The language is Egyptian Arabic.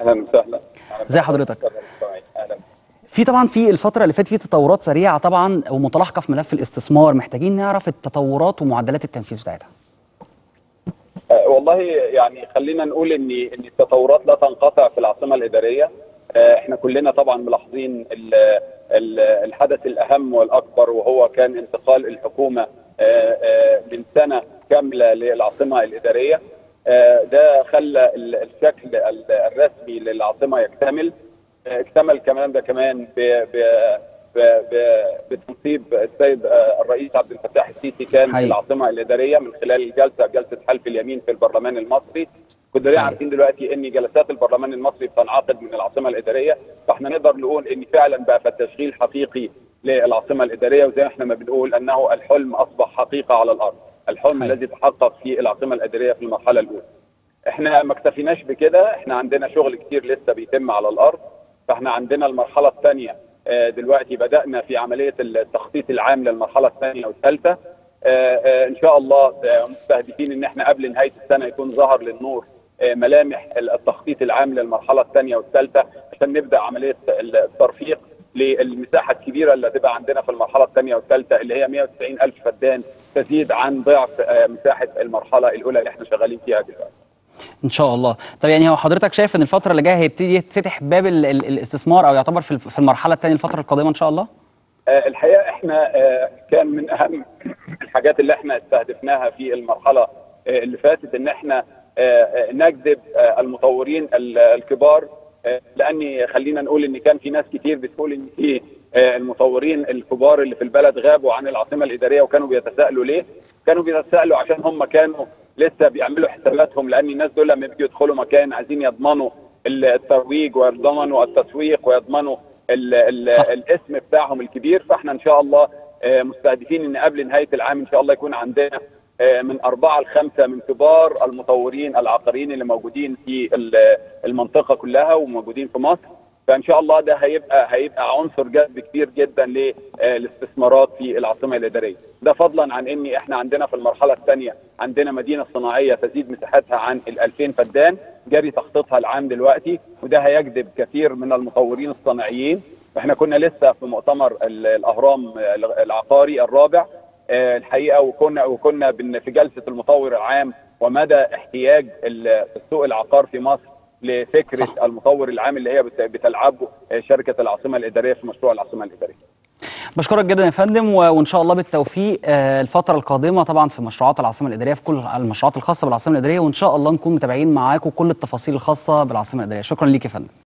اهلا وسهلا ازي حضرتك اهلا في طبعا في الفتره اللي فاتت في تطورات سريعه طبعا ومتلاحقه في ملف الاستثمار محتاجين نعرف التطورات ومعدلات التنفيذ بتاعتها أه والله يعني خلينا نقول ان ان التطورات لا تنقطع في العاصمه الاداريه أه احنا كلنا طبعا ملاحظين ال ال الحدث الاهم والاكبر وهو كان انتقال الحكومه أه من سنه كامله للعاصمه الاداريه ده خلى الشكل الرسمي للعاصمه يكتمل اكتمل كمان ده كمان بتنصيب السيد الرئيس عبد الفتاح السيسي كان في العاصمه الاداريه من خلال الجلسه جلسه حلف اليمين في البرلمان المصري كلنا عارفين دلوقتي ان جلسات البرلمان المصري بتنعقد من العاصمه الاداريه فاحنا نقدر نقول ان فعلا بقى في التشغيل حقيقي للعاصمه الاداريه وزي ما احنا ما بنقول انه الحلم اصبح حقيقه على الارض الحلم هي. الذي تحقق في العاصمه الاداريه في المرحله الاولى احنا ما اكتفيناش بكده احنا عندنا شغل كتير لسه بيتم على الارض فاحنا عندنا المرحله الثانيه دلوقتي بدانا في عمليه التخطيط العام للمرحله الثانيه والثالثه ان شاء الله مستهدفين ان احنا قبل نهايه السنه يكون ظهر للنور ملامح التخطيط العام للمرحله الثانيه والثالثه عشان نبدا عمليه الترفيق للمساحه الكبيره اللي هتبقى عندنا في المرحله الثانيه والثالثه اللي هي 190 الف فدان تزيد عن ضعف مساحه المرحله الاولى اللي احنا شغالين فيها دلوقتي. ان شاء الله طب يعني هو حضرتك شايف ان الفتره اللي جايه هيبتدي يتفتح باب ال ال الاستثمار او يعتبر في في المرحله الثانيه الفتره القادمه ان شاء الله آه الحقيقه احنا آه كان من اهم الحاجات اللي احنا استهدفناها في المرحله آه اللي فاتت ان احنا نجذب المطورين الكبار لاني خلينا نقول ان كان في ناس كتير بتقول ان في المطورين الكبار اللي في البلد غابوا عن العاصمه الاداريه وكانوا بيتساءلوا ليه؟ كانوا بيتساءلوا عشان هم كانوا لسه بيعملوا حساباتهم لان الناس دول لما بيجوا يدخلوا مكان عايزين يضمنوا الترويج ويضمنوا التسويق ويضمنوا ال ال الاسم بتاعهم الكبير فاحنا ان شاء الله مستهدفين ان قبل نهايه العام ان شاء الله يكون عندنا من أربعة لخمسة من كبار المطورين العقاريين اللي موجودين في المنطقة كلها وموجودين في مصر فإن شاء الله ده هيبقى هيبقى عنصر جذب كبير جدا للاستثمارات في العاصمة الإدارية ده فضلا عن إن إحنا عندنا في المرحلة الثانية عندنا مدينة صناعية تزيد مساحتها عن ال 2000 فدان جاري تخطيطها العام دلوقتي وده هيجذب كثير من المطورين الصناعيين احنا كنا لسه في مؤتمر الأهرام العقاري الرابع الحقيقه وكنا وكنا في جلسه المطور العام ومدى احتياج السوق العقار في مصر لفكره صح. المطور العام اللي هي بتلعبه شركه العاصمه الاداريه في مشروع العاصمه الاداريه. بشكرك جدا يا فندم وان شاء الله بالتوفيق الفتره القادمه طبعا في مشروعات العاصمه الاداريه في كل المشروعات الخاصه بالعاصمه الاداريه وان شاء الله نكون متابعين معاكم كل التفاصيل الخاصه بالعاصمه الاداريه شكرا ليك يا فندم